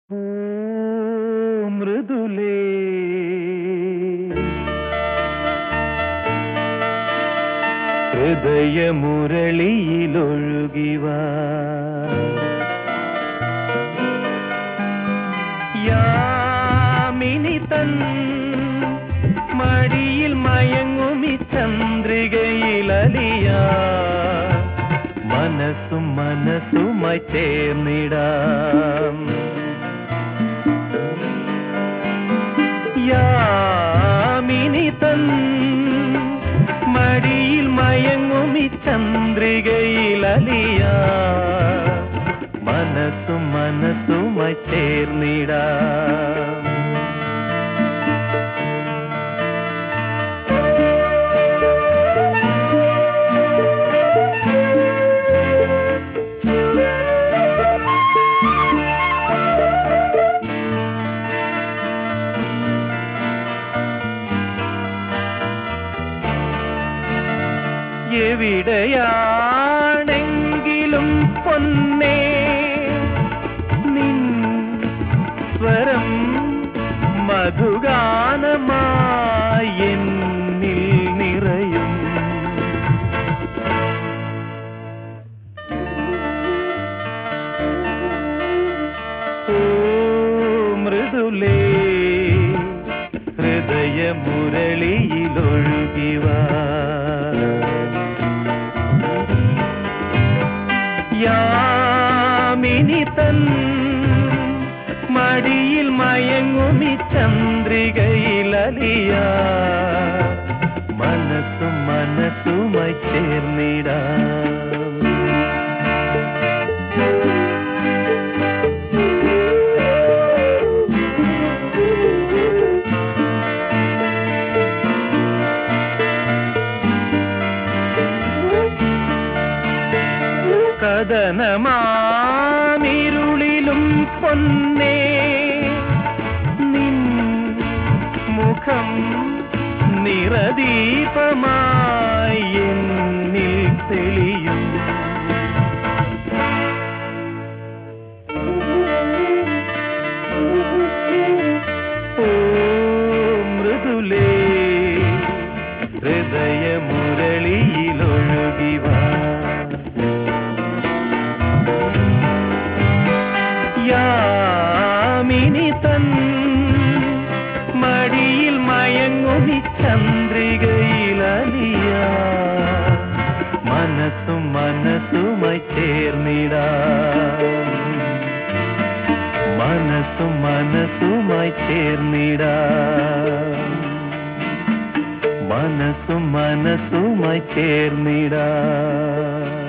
ഓ മൃദുലേ ഹൃദയമുരളിയിലൊഴുകിവ യാമിനി തൻ മടിയിൽ മയങ്ങുമി ചന്ദ്രികയിലലിയ മനസ്സും മനസ്സുമായി ചേർന്നിടാം യാമിനി തൻ മടിയിൽ മയങ്ങുമി ചന്ദ്രികയിലലിയ മനസ്സും മനസ്സുമായി ചേർന്നിടാം എവിടെയാണെങ്കിലും പൊന്നേ നിൻ സ്വരം മധുഗാനമായി എന്നിൽ നിറയും ഓ മൃദുലേ ഹൃദയമുരളിയിലൊഴുകിവ യാമിനി തൻ മടിയിൽ മയങ്ങുമി ചന്ദ്രികയിലലിയ മനസ്സും മനസ്സുമായി ചേർന്നിടാം കഥനമാമിരുളിലും പൊന്നേ നിൻ മുഖം നിറദീപമായി എന്നിൽ തെളിയും ഓ മൃദുലേ ഹൃദയമുരളിയിലൊഴുകിവാ യാമിനി തൻ മടിയിൽ മയങ്ങുമി ചന്ദ്രികയിലലിയ മനസ്സും മനസ്സുമായി ചേർന്നിടാം മനസ്സും മനസ്സുമായി ചേർന്നിടാം മനസ്സും മനസ്സുമായി ചേർന്നിടാം